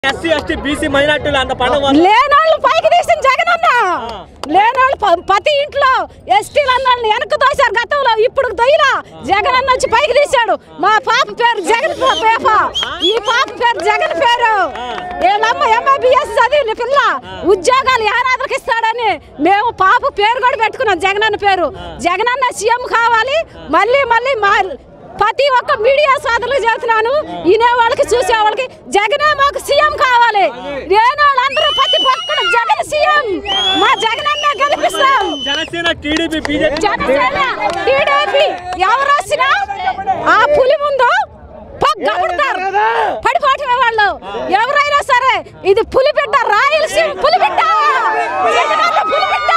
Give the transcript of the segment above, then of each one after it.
SC ST BC మైనార్టీలు అంత పండుగ వల్ల లేనోళ్ళు పైకి తీసిన జగన్ అన్న లేనోళ్ళు ప- ప్రతి ఇంట్లో ఎస్టీలు అన్న వెనక్కి తోశారు గతంలో ఇప్పుడు దొయ్యలా జగన్ అన్న వచ్చి పైకి తీశాడు మా పాప పేరు జగన్ పా- పేప ఈ పాప పేరు జగన్ పేరు వీళ్ళమ్మ ఎంబీబీఎస్ చదివిన పిల్ల ఉద్యోగాలు యానాదులకు ఇస్తాడని మేము పాప పేరు కూడా పెట్టుకున్నాం జగన్ అన్న పేరు జగన్ అన్న సీఎం కావాలి మళ్ళీ మళ్ళీ మా ప్రతి ఒక్క మీడియా సోదరులు చెబుతున్నాను వినే వాళ్ళకి చూసే వాళ్ళకి జగనే మాకు సీఎం కావాలి లేని వాళ్ళందరూ ప్రతి ఒక్కరు జగన్ సీఎం మా జగన్ అన్న గెలిపిస్తాం Janasena TDP BJP Janasena TDP ఎవరు వచ్చినా ఆ పులి ముందు గబడతారు పడిపోవటమే వాళ్ళు ఎవరైనా సరే ఇది పులిబిడ్డ రాయలసీమ పులిబిడ్డ జగనన్న పులిబిడ్డ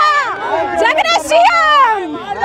జగనే సీఎం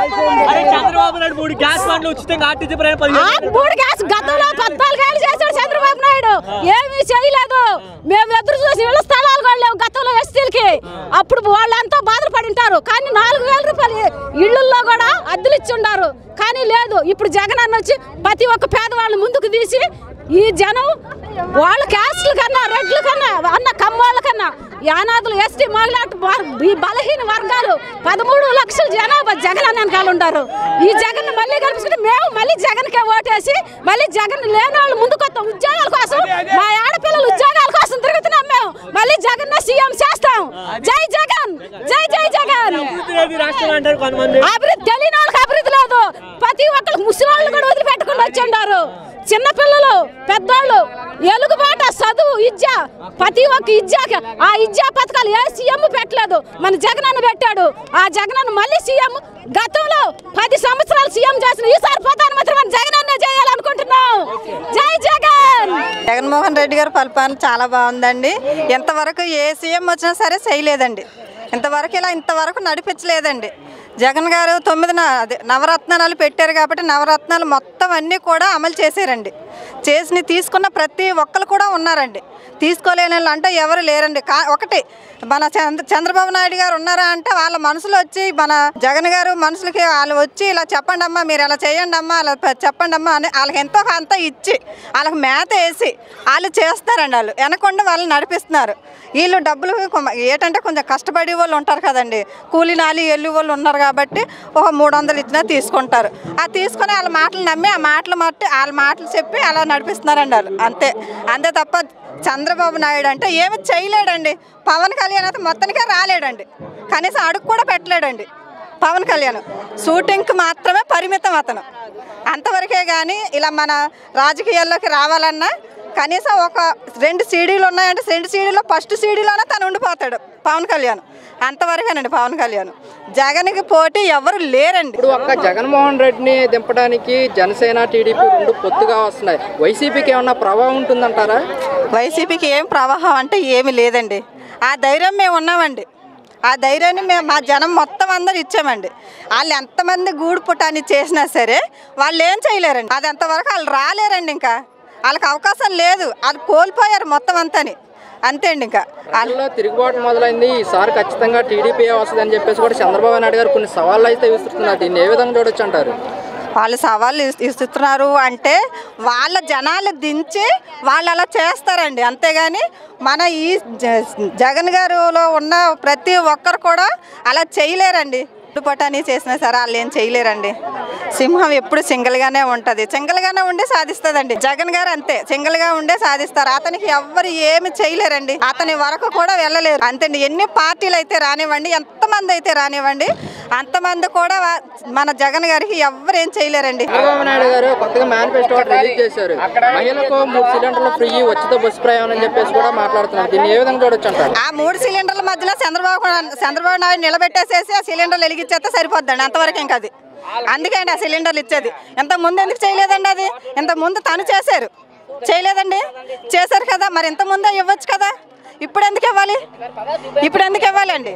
అరే చంద్రబాబు నాయుడు మూడు గ్యాస్ బండ్లు ఉచితంగా ఆర్టీసీ ప్రయాణం ఆ పదిహేను మూడు గ్యాస్ గతంలో పద్నాలుగేళ్ళు చేశాడు చంద్రబాబు నాయుడు ఏమీ చేయలేదు మేము ఎదురు చూసి ఇళ్ళ స్థలాలు కూడా లేవు గతంలో ఎస్టీలకి అప్పుడు వాళ్ళంతా బాధలు పడి ఉంటారు కానీ నాలుగు వేల రూపాయలు ఇళ్ళల్లో కూడా అద్దెలు ఇచ్చి ఉండారు కానీ లేదు ఇప్పుడు జగన్ అన్న వచ్చి ప్రతి ఒక్క పేదవాళ్ళని ముందుకు తీసి ఈ జనం వాళ్ళ క్యాస్ట్ల కన్నా రెడ్ల కన్నా అన్న కమ్మోళ్ళ కన్నా యానాదులు ఎస్టీ మహిళాటు ఈ బలహీన వర్గాలు పదమూడు లక్షల జనాభా జగన్ అన్న వెనకాల ఉంటారు ఈ జగన్ మళ్ళీ కనిపిస్తుంటే మేము మళ్ళీ జగన్కే ఓటేసి మళ్ళీ జగన్ లేని వాళ్ళు ముందుకు వస్తాం ఉద్యోగాల కోసం మా ఆడపిల్లలు ఉద్యోగాల కోసం తిరుగుతున్నాం మేము మళ్ళీ జగన్ సీఎం చేస్తాం జై జగన్ జై జై జగన్ అభివృద్ధి లేదు ఈ రాష్ట్రంలో అంటారు కొంతమంది అభివృద్ధి తెలియని వాళ్ళకి అభివృద్ధి లేదు ప్రతి ఒక్కరికి ముసలి కూడా వదిలిపెట్టకుండా వచ్చి ఉన్నారు చిన్నపిల్లలు పెద్దోళ్ళు ఎలుగుబాట చదువు ఇజ్జ ప్రతి ఒక్క ఇజ్జాకి ఆ ఇజ్జా పథకాలు ఏ సీఎం పెట్టలేదు మన జగనన్న పెట్టాడు ఆ జగనన్న మళ్ళీ సీఎం గతంలో పది సంవత్సరాలు సీఎం చేసిన ఈసారి ప్రధానమంత్రి మన జగనన్న చేయాలనుకుంటున్నాం జై జగన్ జగన్మోహన్ రెడ్డి గారి పరిపాలన చాలా బాగుందండి ఎంతవరకు ఏ సీఎం వచ్చినా సరే చేయలేదండి ఇంతవరకు ఇలా ఇంతవరకు నడిపించలేదండి జగన్ గారు తొమ్మిది న- అదే నవరత్నాలు పెట్టారు కాబట్టి నవరత్నాలు మొత్తం అన్నీ కూడా అమలు చేశారండి చేసి తీసుకున్న ప్రతి ఒక్కరు కూడా ఉన్నారండి తీసుకోలేని వాళ్ళు అంటే ఎవరు లేరండి కా ఒకటి మన చంద్ర చంద్రబాబు నాయుడు గారు ఉన్నారా అంటే వాళ్ళ మనసులో వచ్చి మన జగన్ గారు మనుషులకి వాళ్ళు వచ్చి ఇలా చెప్పండి అమ్మా మీరు ఇలా చేయండి అమ్మా అలా ప- చెప్పండి అమ్మా అని వాళ్ళకి ఎంతో అంత ఇచ్చి వాళ్ళకి మేత వేసి వాళ్ళు చేస్తారండి వాళ్ళు వెనకుండా వాళ్ళు నడిపిస్తున్నారు వీళ్ళు డబ్బులు కొమ- ఏంటంటే కొంచెం కష్టపడే వాళ్ళు ఉంటారు కదండి కూలి నాలి ఎల్లు వాళ్ళు ఉన్నారు కాబట్టి ఒక మూడు వందలు ఇచ్చినా తీసుకుంటారు ఆ తీసుకొని వాళ్ళ మాటలు నమ్మి ఆ మాటలు మట్టి వాళ్ళ మాటలు చెప్పి అలా నడిపిస్తున్నారండి వాళ్ళు అంతే అంతే తప్ప చంద్రబాబు నాయుడు అంటే ఏమి చేయలేడండి పవన్ కళ్యాణ్ అయితే మొత్తానికే రాలేడండి కనీసం అడుగు కూడా పెట్టలేడండి పవన్ కళ్యాణ్ షూటింగ్కి మాత్రమే పరిమితం అతను అంతవరకే కానీ ఇలా మన రాజకీయాల్లోకి రావాలన్నా కనీసం ఒక రెండు సీడీలు ఉన్నాయంటే రెండు సీడీలో ఫస్ట్ సీడీలోనే తను ఉండిపోతాడు పవన్ కళ్యాణ్ అంతవరకేనండి పవన్ కళ్యాణ్ జగన్కి పోటీ ఎవరు లేరండి ఇప్పుడు ఒక్క జగన్మోహన్ రెడ్డిని దింపడానికి జనసేన టీడీపీ రెండు పొత్తుగా వస్తున్నాయి వైసీపీకి ఏమన్నా ప్రభావం ఉంటుందంటారా వైసీపీకి ఏం ప్రవాహం అంటే ఏమి లేదండి ఆ ధైర్యం మేము ఉన్నామండి ఆ ధైర్యాన్ని మేము మా జనం మొత్తం అందరు ఇచ్చామండి వాళ్ళు ఎంతమంది గూడు పుటాన్ని చేసినా సరే వాళ్ళు ఏం చేయలేరండి అది అంతవరకు వాళ్ళు రాలేరండి ఇంకా వాళ్ళకి అవకాశం లేదు అది కోల్పోయారు మొత్తం అంతని అంతే అండి ఇంకా వాళ్ళు వాళ్ళలో తిరుగుబాటు మొదలైంది ఈసారి ఖచ్చితంగా టీడీపీ వస్తుందని చెప్పేసి కూడా చంద్రబాబు నాయుడు గారు కొన్ని సవాళ్ళు అయితే విస్తున్నారు దీన్ని ఏ విధంగా చూడొచ్చు అంటారు వాళ్ళు సవాళ్ళు ఇస్- ఇస్తున్నారు అంటే వాళ్ళ జనాలు దించి వాళ్ళు అలా చేస్తారండి అంతేగాని మన ఈ జ- జగన్ గారులో ఉన్న ప్రతి ఒక్కరు కూడా అలా చేయలేరండి పటాని చేసినా సరే వాళ్ళు ఏం చేయలేరండి సింహం ఎప్పుడు సింగిల్గానే ఉంటుంది సింగిల్గానే ఉండే సాధిస్తుందండి జగన్ గారు అంతే సింగిల్గా ఉండే సాధిస్తారు అతనికి ఎవ్వరు ఏమి చేయలేరండి అతని వరకు కూడా వెళ్ళలేరు అంతేండి ఎన్ని పార్టీలు అయితే రానివ్వండి ఎంతమంది అయితే రానివ్వండి అంతమంది కూడా వా- మన జగన్ గారికి ఎవ్వరు ఏం చేయలేరండి చంద్రబాబు నాయుడు గారు కొత్తగా మేనిఫెస్టో ఒకటి రిలీజ్ చేశారు మహిళలకు మూడు సిలిండర్లు ఫ్రీ ఉచిత బస్సు ప్రయాణం అని చెప్పేసి కూడా మాట్లాడుతున్నారు దీన్ని ఏ విధంగా చూడొచ్చు అంటారు ఆ మూడు సిలిండర్ల మధ్యలో చంద్రబాబు చంద్రబాబు నాయుడు నిలబెట్టేసేసి ఆ సిలిండర్లు వెలిగించేస్తే సరిపోద్దండి అంతవరకు ఇంకా అది అందుకే అండి ఆ సిలిండర్లు ఇచ్చేది ఇంత ముందు ఎందుకు చేయలేదండి అది ఇంత ముందు తను చేశారు చేయలేదండి చేశారు కదా మరి ఇంత ముందే ఇవ్వచ్చు కదా ఇప్పుడు ఎందుకు ఇవ్వాలి ఇప్పుడు ఎందుకు ఇవ్వాలండి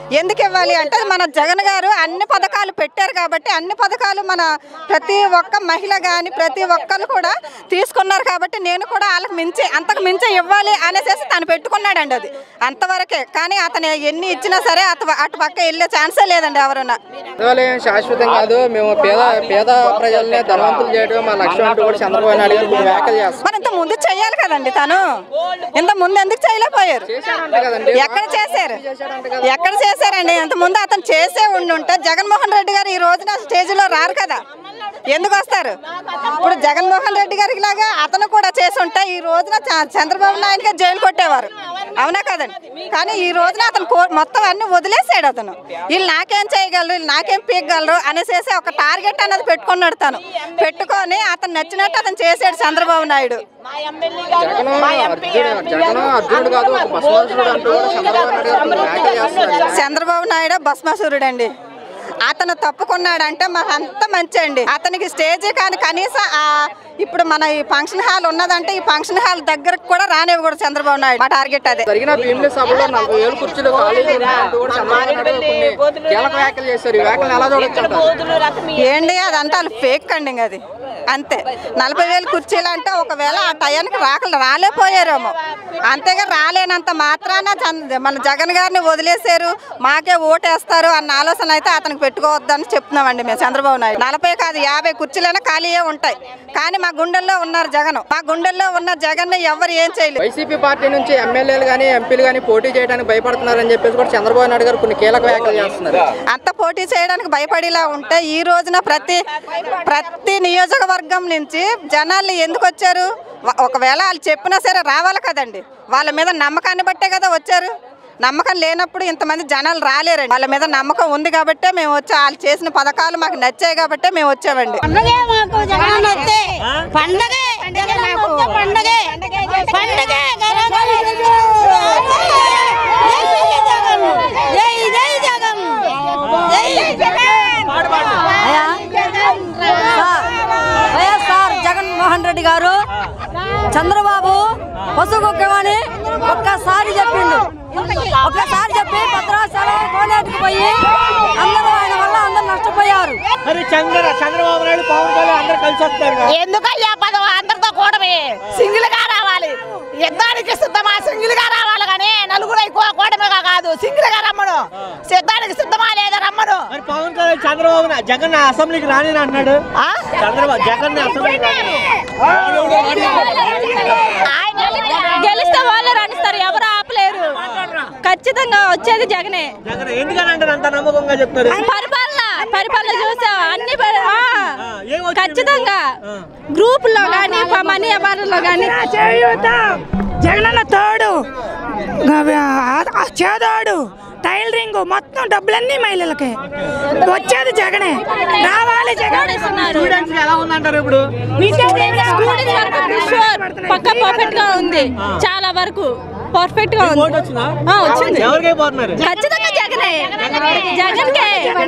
ఎందుకు ఇవ్వాలి అంటే మన జగన్ గారు అన్ని పథకాలు పెట్టారు కాబట్టి అన్ని పథకాలు మన ప్రతి ఒక్క మహిళ కానీ ప్రతి ఒక్కరు కూడా తీసుకున్నారు కాబట్టి నేను కూడా వాళ్ళకి మించి అంతకు మించి ఇవ్వాలి అనేసి తను పెట్టుకున్నాడండి అది అంతవరకే కానీ అతను ఎన్ని ఇచ్చినా సరే అటు అటు పక్క వెళ్ళే ఛాన్సే లేదండి ఎవరన్నా అందువల్ల ఏం శాశ్వతం కాదు మేము పేద పేద ప్రజల్ని ధనవంతులు చేయడం మా లక్ష్యం అంటూ కూడా చంద్రబాబు నాయుడు గారు కొన్ని వ్యాఖ్యలు చేస్తారు మరి ఇంత ముందు చెయ్యాలి కదండి తను ఇంత ముందు ఎందుకు చేయలేకపోయారు చేశాడంట కదండి ఎక్కడ చేశారు చేశాడంట కదా ఎక్కడ చేశారండి ఇంత ముందు అతను చేసే ఉండి ఉంటే జగన్మోహన్ రెడ్డి గారు ఈ రోజున స్టేజ్లో రారు కదా ఎందుకు వస్తారు ఇప్పుడు జగన్మోహన్ రెడ్డి గారికి లాగా అతను కూడా చేసి ఉంటే ఈ రోజున చ- చంద్రబాబు నాయుడు గారు జైలు కొట్టేవారు అవునా కదండి కానీ ఈ రోజున అతను కో- మొత్తం అన్ని వదిలేసాడు అతను వీళ్ళు నాకేం చేయగలరు వీళ్ళు నాకేం పీకగలరు అనేసి ఒక టార్గెట్ అన్నది పెట్టుకున్నాడు తను పెట్టుకొని అతను నచ్చినట్టు అతను చేసాడు చంద్రబాబు నాయుడు జగన్ అర్జునుడు జగన్ అర్జునుడు కాదు ఒక బసవాసుడు అంటూ కూడా చంద్రబాబు నాయుడు గారు కొన్ని వ్యాఖ్యలు చేస్తున్నారు చంద్రబాబు నాయుడు భస్మాసురుడు అండి అతను తప్పుకున్నాడంటే మాకు అంత మంచి అండి అతనికి స్టేజ్ కానీ కనీసం ఆ ఇప్పుడు మన ఈ ఫంక్షన్ హాల్ ఉన్నదంటే ఈ ఫంక్షన్ హాల్ దగ్గరకు కూడా రానివ్వకూడదు చంద్రబాబు నాయుడు మా టార్గెట్ అదే జరిగిన భీమిలి సభలో నలభై వేలు కుర్చీలు ఖాళీగా ఉన్నాయంటూ కూడా చంద్రబాబు నాయుడు గారు కొన్ని కీలక వ్యాఖ్యలు చేశారు ఈ వ్యాఖ్యలు ఎలా చూడొచ్చు అంటారు? ఏంటి అదంతా వాళ్ళు ఫేక్ అండి ఇంక అది అంతే నలభై వేలు కుర్చీలు అంటే ఒకవేళ ఆ టయానికి రాకలు రాలేపోయారేమో అంతేగా రాలేనంత మాత్రాన చంద్ర- మన జగన్ గారిని వదిలేశారు మాకే ఓటేస్తారు అన్న ఆలోచన అయితే అతనికి పెట్టుకోవద్దని చెప్తున్నామండి మేము చంద్రబాబు నాయుడు నలభై కాదు యాభై కుర్చీలైనా ఖాళీయే ఉంటాయి కానీ మా గుండెల్లో ఉన్నారు జగన్ మా గుండెల్లో ఉన్న జగన్ ఎవరు ఏం చేయలేదు వైసీపీ పార్టీ నుంచి ఎమ్మెల్యేలు కానీ ఎంపీలు కానీ పోటీ చేయడానికి భయపడుతున్నారని చెప్పేసి కూడా చంద్రబాబు నాయుడు గారు కొన్ని కీలక వ్యాఖ్యలు చేస్తున్నారు అంత పోటీ చేయడానికి భయపడేలా ఉంటే ఈ రోజున ప్రతి ప్రతి నియోజకవర్గం నుంచి జనాలు ఎందుకు వచ్చారు వ- ఒకవేళ వాళ్ళు చెప్పినా సరే రావాలి కదండి వాళ్ళ మీద నమ్మకాన్ని బట్టే కదా వచ్చారు నమ్మకం లేనప్పుడు ఇంతమంది జనాలు రాలేరండి వాళ్ళ మీద నమ్మకం ఉంది కాబట్టే మేము వచ్చి వాళ్ళు చేసిన పథకాలు మాకు నచ్చాయి కాబట్టే మేము వచ్చామండి పండగే మాకు జగన్ వస్తే పండగే జగన్ వస్తే పండగే పండగే జై జై జగన్ జై జగన్ వైఎస్ఆర్ జగన్మోహన్ రెడ్డి గారు చంద్రబాబు పశుకుక్కమని ఒక్కసారి చెప్పిండు ఒక్కసారి చెప్పి భద్రాచలం కోనేటికి పోయి అందరూ ఆయన వల్ల అందరూ నష్టపోయారు మరి చంద్ర చంద్రబాబు నాయుడు పవన్ కళ్యాణ్ అందరు కలిసి వస్తారు కదా. ఎందుకయ్యా పదవ అందరితో కూడమే సింగిల్ గా రావాలి యుద్ధానికి సిద్ధమా సింగిల్ గా రావాలి కానీ నలుగురు ఎక్కువ కూడమేగా కాదు సింగిల్ గా రమ్మను సిద్ధానికి సిద్ధమా లేదా రమ్మను మరి పవన్ కళ్యాణ్ చంద్రబాబు నా- జగన్ నా అసెంబ్లీకి రాని అంటున్నాడు ఆ? చంద్రబాబు జగన్ ని అసెంబ్లీకి రాని ఆయన గెలిస్తే వాళ్ళు రాణిస్తారు ఎవరు ఆపలేరు ఖచ్చితంగా వచ్చేది జగనే జగన్ ఎందుకని అంటారు అంత నమ్మకంగా చెప్తారు పరిపాలన పరిపాలన చూసా అన్ని పరి- ఆ, ఏం వచ్చింది? ఖచ్చితంగా ఆ. గ్రూప్ లో గానీ మనీ వ్యాపారంలో గానీ చేయూత జగనన్న తోడు గవ- ఆ చేదోడు టైలరింగ్ మొత్తం డబ్బులన్నీ మహిళలకే వచ్చేది జగనే రావాలి జగన్ ఇస్తున్నారు స్టూడెంట్స్ ఎలా ఉందంటారు ఇప్పుడు స్టూడెంట్స్ వరకు sure, పక్కా పర్ఫెక్ట్ గా ఉంది చాలా వరకు పర్ఫెక్ట్ గా ఓటు ఉంది వచ్చిందా ఆ, వచ్చింది ఎవరికి అయిపోతున్నారు ఖచ్చితంగా జగనే జగన్ కే